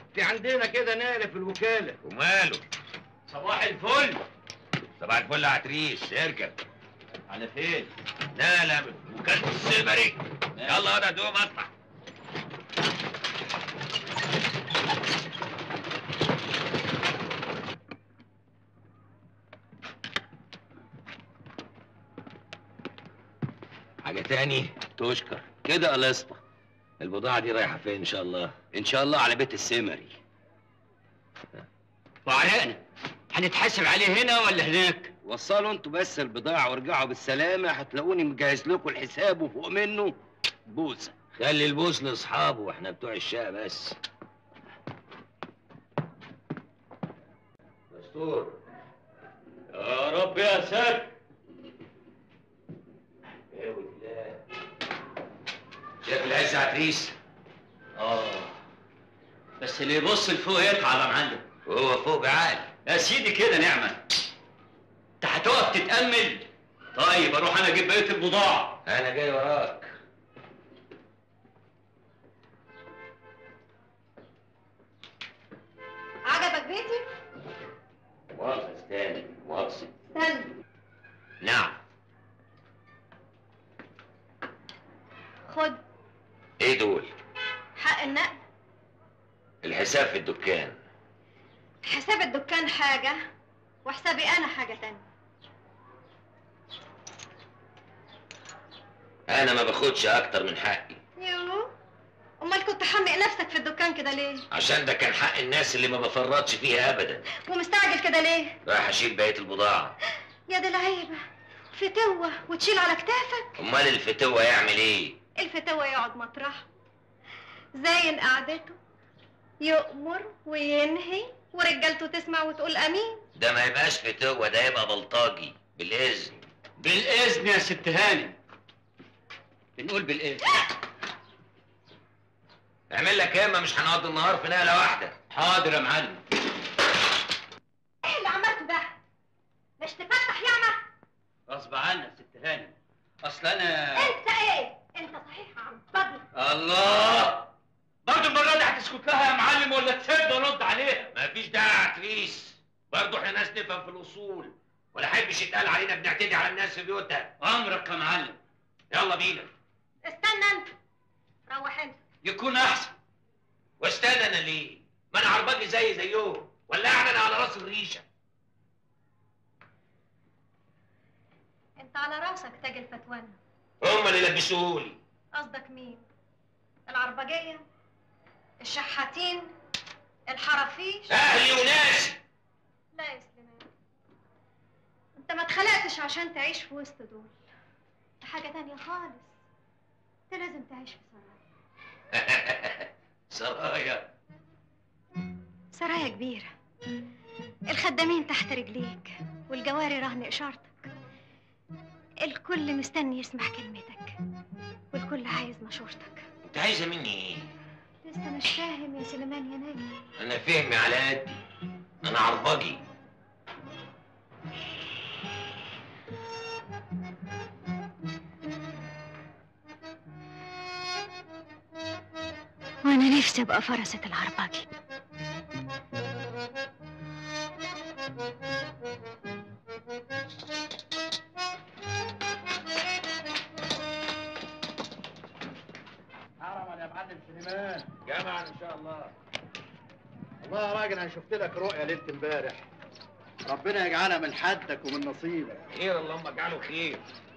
في عندنا كده نقله في الوكاله وماله صباح الفل صباح الفل يا عتريس اركب على فين لا لا وكالة السمري يلا انا دوم اطلع حاجة تاني تشكر كده قلصنا البضاعة دي رايحة فين إن شاء الله؟ ان شاء الله على بيت السمري وعلاءنا هنتحاسب عليه هنا ولا هناك وصلوا انتوا بس البضاعة وارجعوا بالسلامة هتلاقوني مجهز لكم الحساب وفوق منه بوسة خلي البوس لاصحابه واحنا بتوع الشقة بس دستور يا رب يا ساتر يا ولد الله شايف العز عتريس اه بس اللي يبص لفوق يطلع يا معلم وهو فوق بعال يا سيدي كده نعمة انت هتقف تتأمل طيب اروح انا اجيب بقية البضاعة انا جاي وراك عجبك بيتي؟ مؤاخذة استنى مؤاخذة استنى نعم خد ايه دول؟ حق النقل الحساب في الدكان حساب الدكان حاجة وحسابي أنا حاجة تانية انا ما باخدش اكتر من حقي يو أمال كنت حمق نفسك في الدكان كده ليه؟ عشان ده كان حق الناس اللي ما بفرطش فيها ابدا ومستعجل كده ليه؟ رايح اشيل بقية البضاعة يا دي العيبة فتوة وتشيل على كتافك امال الفتوة يعمل ايه؟ الفتوة يقعد مطرحه زين قعدته يؤمر وينهي ورجالته تسمع وتقول أمين ده ما يبقاش فتوة ده يبقى بلطاجي بالاذن بالإذن يا ست هاني بنقول بالإذن اعمل لك ياما مش هنقضي النهار في نقلة واحدة حاضر يا معلم إيه اللي عملته ده؟ مش تفتح ياما؟ غصب عنك يا ست هاني اصل انا أنت إيه؟ أنت صحيح عم بطل الله برضه المرة دي هتسكت لها يا معلم ولا تسيبني ارد عليها مفيش داعي يا عتريس برضه احنا ناس نفهم في الاصول ولا حبش يتقال علينا بنعتدي على الناس في بيوتها امرك يا معلم يلا بينا استنى أنت روح أنت يكون احسن واستنى انا ليه؟ ما انا عرباجي زي زيهم ولا انا على راس الريشه أنت على راسك تاج الفتوانة هم اللي لبسوهولي قصدك مين؟ العربجية؟ الشحاتين؟ الحرافيش؟ اهلي وناسي لا يا سليمان انت ما اتخلقتش عشان تعيش في وسط دول ده حاجة تانية خالص انت لازم تعيش في سرايا سرايا سرايا كبيرة الخدامين تحت رجليك والجواري رهن إشارتك الكل مستني يسمع كلمتك والكل عايز مشورتك انت عايزه مني ايه؟ لسه مش فاهم يا سليمان يا ناجي انا فهمي على قدي انا عرباجي وانا نفسي ابقى فرسة العرباجي حرما يا معلم سليمان جمعا ان شاء الله والله يا راجل انا شفت لك رؤيا ليله امبارح ربنا يجعلها من حدك ومن نصيبك خير اللهم اجعله خير